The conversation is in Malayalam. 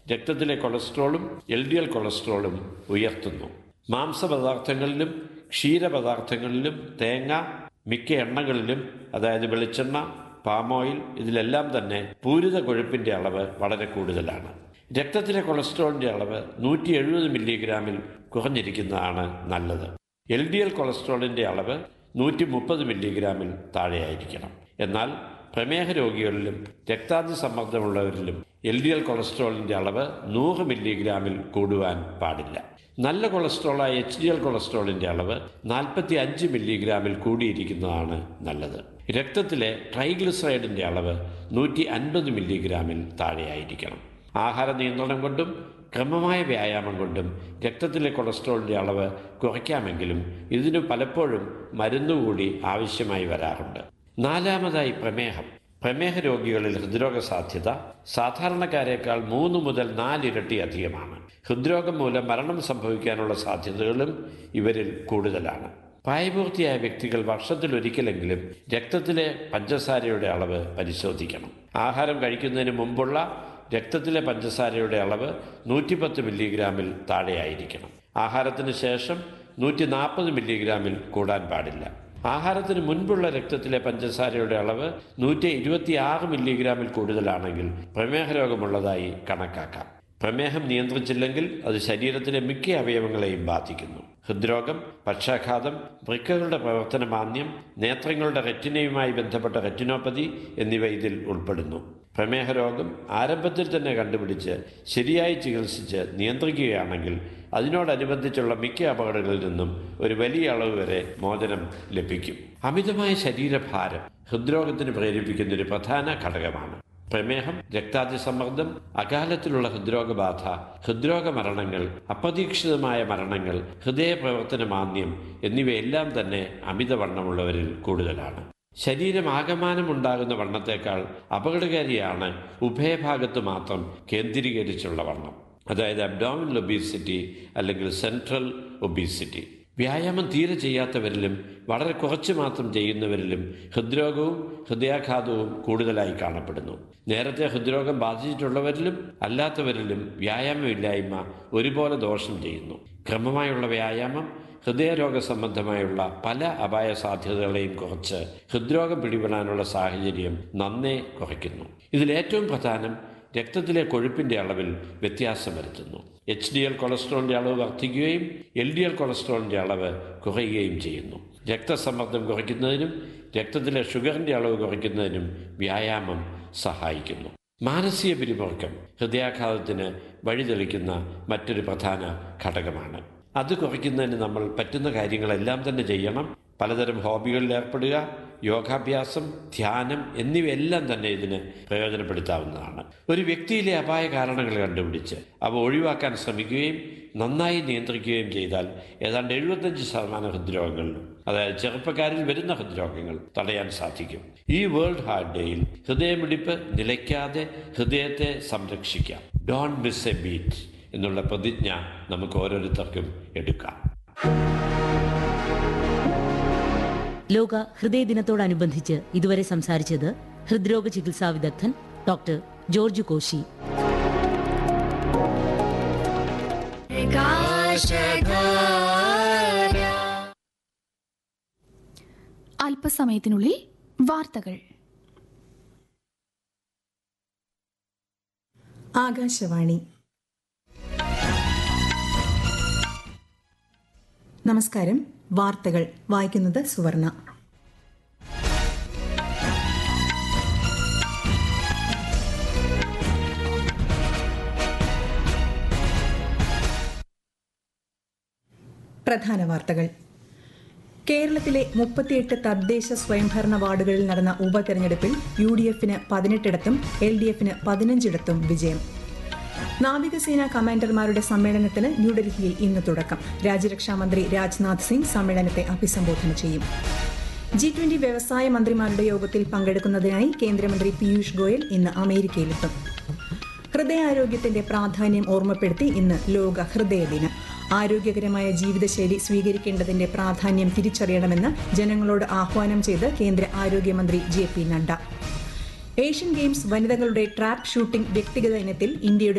രക്തത്തിലെ കൊളസ്ട്രോളും എൽ ഡി എൽ കൊളസ്ട്രോളും ഉയർത്തുന്നു മാംസപദാർത്ഥങ്ങളിലും ക്ഷീരപദാർത്ഥങ്ങളിലും തേങ്ങ മിക്ക എണ്ണകളിലും അതായത് വെളിച്ചെണ്ണ പാം ഓയിൽ ഇതിലെല്ലാം തന്നെ പൂരിത കൊഴുപ്പിന്റെ അളവ് വളരെ കൂടുതലാണ് രക്തത്തിലെ കൊളസ്ട്രോളിന്റെ അളവ് നൂറ്റി എഴുപത് മില്ലിഗ്രാമിൽ കുറഞ്ഞിരിക്കുന്നതാണ് നല്ലത് എൽ ഡി എൽ കൊളസ്ട്രോളിന്റെ അളവ് നൂറ്റി മുപ്പത് മില്ലിഗ്രാമിൽ താഴെയായിരിക്കണം എന്നാൽ പ്രമേഹ രോഗികളിലും രക്താതി സമ്മർദ്ദമുള്ളവരിലും എൽ ഡി എൽ കൊളസ്ട്രോളിന്റെ അളവ് നൂറ് മില്ലിഗ്രാമിൽ കൂടുവാൻ പാടില്ല നല്ല കൊളസ്ട്രോളായ എച്ച് ഡി എൽ കൊളസ്ട്രോളിന്റെ അളവ് നാൽപ്പത്തി അഞ്ച് മില്ലിഗ്രാമിൽ കൂടിയിരിക്കുന്നതാണ് നല്ലത് രക്തത്തിലെ ട്രൈഗ്ലിസറൈഡിന്റെ അളവ് നൂറ്റി അൻപത് മില്ലിഗ്രാമിൽ താഴെയായിരിക്കണം ആഹാര നിയന്ത്രണം കൊണ്ടും ക്രമമായ വ്യായാമം കൊണ്ടും രക്തത്തിലെ കൊളസ്ട്രോളിന്റെ അളവ് കുറയ്ക്കാമെങ്കിലും ഇതിന് പലപ്പോഴും മരുന്നുകൂടി ആവശ്യമായി വരാറുണ്ട് നാലാമതായി പ്രമേഹം പ്രമേഹ രോഗികളിൽ ഹൃദ്രോഗ സാധ്യത സാധാരണക്കാരേക്കാൾ മൂന്ന് മുതൽ നാലിരട്ടി അധികമാണ് ഹൃദ്രോഗം മൂലം മരണം സംഭവിക്കാനുള്ള സാധ്യതകളും ഇവരിൽ കൂടുതലാണ് പ്രായപൂർത്തിയായ വ്യക്തികൾ വർഷത്തിലൊരിക്കലെങ്കിലും രക്തത്തിലെ പഞ്ചസാരയുടെ അളവ് പരിശോധിക്കണം ആഹാരം കഴിക്കുന്നതിന് മുമ്പുള്ള രക്തത്തിലെ പഞ്ചസാരയുടെ അളവ് നൂറ്റിപ്പത്ത് മില്ലിഗ്രാമിൽ താഴെയായിരിക്കണം ആഹാരത്തിന് ശേഷം നൂറ്റി നാൽപ്പത് മില്ലിഗ്രാമിൽ കൂടാൻ പാടില്ല ആഹാരത്തിന് മുൻപുള്ള രക്തത്തിലെ പഞ്ചസാരയുടെ അളവ് നൂറ്റി ഇരുപത്തിയാറ് മില്ലിഗ്രാമിൽ കൂടുതലാണെങ്കിൽ പ്രമേഹ രോഗമുള്ളതായി കണക്കാക്കാം പ്രമേഹം നിയന്ത്രിച്ചില്ലെങ്കിൽ അത് ശരീരത്തിലെ മിക്ക അവയവങ്ങളെയും ബാധിക്കുന്നു ഹൃദ്രോഗം പക്ഷാഘാതം വൃക്കകളുടെ പ്രവർത്തന മാന്ദ്യം നേത്രങ്ങളുടെ റെറ്റിനയുമായി ബന്ധപ്പെട്ട റെറ്റിനോപ്പതി എന്നിവ ഇതിൽ ഉൾപ്പെടുന്നു പ്രമേഹ രോഗം ആരംഭത്തിൽ തന്നെ കണ്ടുപിടിച്ച് ശരിയായി ചികിത്സിച്ച് നിയന്ത്രിക്കുകയാണെങ്കിൽ അതിനോടനുബന്ധിച്ചുള്ള മിക്ക അപകടങ്ങളിൽ നിന്നും ഒരു വലിയ അളവ് വരെ മോചനം ലഭിക്കും അമിതമായ ശരീരഭാരം ഹൃദ്രോഗത്തിന് പ്രേരിപ്പിക്കുന്ന ഒരു പ്രധാന ഘടകമാണ് പ്രമേഹം രക്താതിസമ്മർദ്ദം അകാലത്തിലുള്ള ഹൃദ്രോഗബാധ ഹൃദ്രോഗ മരണങ്ങൾ അപ്രതീക്ഷിതമായ മരണങ്ങൾ ഹൃദയ പ്രവർത്തന മാന്ദ്യം എന്നിവയെല്ലാം തന്നെ അമിതവണ്ണമുള്ളവരിൽ കൂടുതലാണ് ശരീരം ആകമാനം ഉണ്ടാകുന്ന വണ്ണത്തേക്കാൾ അപകടകാരിയാണ് ഉഭയഭാഗത്ത് മാത്രം കേന്ദ്രീകരിച്ചുള്ള വണ്ണം അതായത് അബ്ഡോമിനൽ ഒബീസിറ്റി അല്ലെങ്കിൽ സെൻട്രൽ ഒബീസിറ്റി വ്യായാമം തീരെ ചെയ്യാത്തവരിലും വളരെ കുറച്ച് മാത്രം ചെയ്യുന്നവരിലും ഹൃദ്രോഗവും ഹൃദയാഘാതവും കൂടുതലായി കാണപ്പെടുന്നു നേരത്തെ ഹൃദ്രോഗം ബാധിച്ചിട്ടുള്ളവരിലും അല്ലാത്തവരിലും വ്യായാമമില്ലായ്മ ഒരുപോലെ ദോഷം ചെയ്യുന്നു ക്രമമായുള്ള വ്യായാമം ഹൃദയരോഗ സംബന്ധമായുള്ള പല അപായ സാധ്യതകളെയും കുറച്ച് ഹൃദ്രോഗം പിടിപെടാനുള്ള സാഹചര്യം നന്നേ കുറയ്ക്കുന്നു ഇതിലേറ്റവും പ്രധാനം രക്തത്തിലെ കൊഴുപ്പിന്റെ അളവിൽ വ്യത്യാസം വരുത്തുന്നു എച്ച് ഡി എൽ കൊളസ്ട്രോളിന്റെ അളവ് വർദ്ധിക്കുകയും എൽ ഡി എൽ കൊളസ്ട്രോളിന്റെ അളവ് കുറയുകയും ചെയ്യുന്നു രക്തസമ്മർദ്ദം കുറയ്ക്കുന്നതിനും രക്തത്തിലെ ഷുഗറിന്റെ അളവ് കുറയ്ക്കുന്നതിനും വ്യായാമം സഹായിക്കുന്നു മാനസിക പിരിമുറുക്കം ഹൃദയാഘാതത്തിന് വഴിതെളിക്കുന്ന മറ്റൊരു പ്രധാന ഘടകമാണ് അത് കുറയ്ക്കുന്നതിന് നമ്മൾ പറ്റുന്ന കാര്യങ്ങളെല്ലാം തന്നെ ചെയ്യണം പലതരം ഹോബികളിൽ ഏർപ്പെടുക യോഗാഭ്യാസം ധ്യാനം എന്നിവയെല്ലാം തന്നെ ഇതിന് പ്രയോജനപ്പെടുത്താവുന്നതാണ് ഒരു വ്യക്തിയിലെ അപായ കാരണങ്ങൾ കണ്ടുപിടിച്ച് അവ ഒഴിവാക്കാൻ ശ്രമിക്കുകയും നന്നായി നിയന്ത്രിക്കുകയും ചെയ്താൽ ഏതാണ്ട് എഴുപത്തഞ്ച് ശതമാനം ഹൃദ്രോഗങ്ങളിലും അതായത് ചെറുപ്പക്കാരിൽ വരുന്ന ഹൃദ്രോഗങ്ങൾ തടയാൻ സാധിക്കും ഈ വേൾഡ് ഹാർട്ട് ഡേയിൽ ഹൃദയമിടിപ്പ് നിലയ്ക്കാതെ ഹൃദയത്തെ സംരക്ഷിക്കാം ഡോണ്ട് മിസ് എ ബീറ്റ് എന്നുള്ള പ്രതിജ്ഞ നമുക്ക് ഓരോരുത്തർക്കും എടുക്കാം ലോക ഹൃദയ ദിനത്തോടനുബന്ധിച്ച് ഇതുവരെ സംസാരിച്ചത് ഹൃദ്രോഗ ചികിത്സാ വിദഗ്ധൻ ഡോക്ടർ ജോർജ് കോശി അല്പസമയത്തിനുള്ളിൽ വാർത്തകൾ ആകാശവാണി നമസ്കാരം വാർത്തകൾ വായിക്കുന്നത് സുവർണ പ്രധാന വാർത്തകൾ കേരളത്തിലെ മുപ്പത്തിയെട്ട് തദ്ദേശ സ്വയംഭരണ വാർഡുകളിൽ നടന്ന ഉപതെരഞ്ഞെടുപ്പിൽ യു ഡി എഫിന് പതിനെട്ടിടത്തും എൽ ഡി എഫിന് പതിനഞ്ചിടത്തും വിജയം നാവികസേനാ കമാൻഡർമാരുടെ സമ്മേളനത്തിന് ന്യൂഡൽഹിയിൽ ഇന്ന് തുടക്കം രാജ്യരക്ഷാമന്ത്രി രാജ്നാഥ് സിംഗ് സമ്മേളനത്തെ അഭിസംബോധന ചെയ്യും ജി ട്വന്റി വ്യവസായ മന്ത്രിമാരുടെ യോഗത്തിൽ പങ്കെടുക്കുന്നതിനായി കേന്ദ്രമന്ത്രി പീയൂഷ് ഗോയൽ ഇന്ന് അമേരിക്കയിലെത്തും ഹൃദയാരോഗ്യത്തിന്റെ പ്രാധാന്യം ഓർമ്മപ്പെടുത്തി ഇന്ന് ലോക ഹൃദയ ദിനം ആരോഗ്യകരമായ ജീവിതശൈലി സ്വീകരിക്കേണ്ടതിന്റെ പ്രാധാന്യം തിരിച്ചറിയണമെന്ന് ജനങ്ങളോട് ആഹ്വാനം ചെയ്ത് കേന്ദ്ര ആരോഗ്യമന്ത്രി J P Nadda Asian Games വനിതകളുടെ ട്രാപ്പ് ഷൂട്ടിംഗ് വ്യക്തിഗത ഇനത്തിൽ ഇന്ത്യയുടെ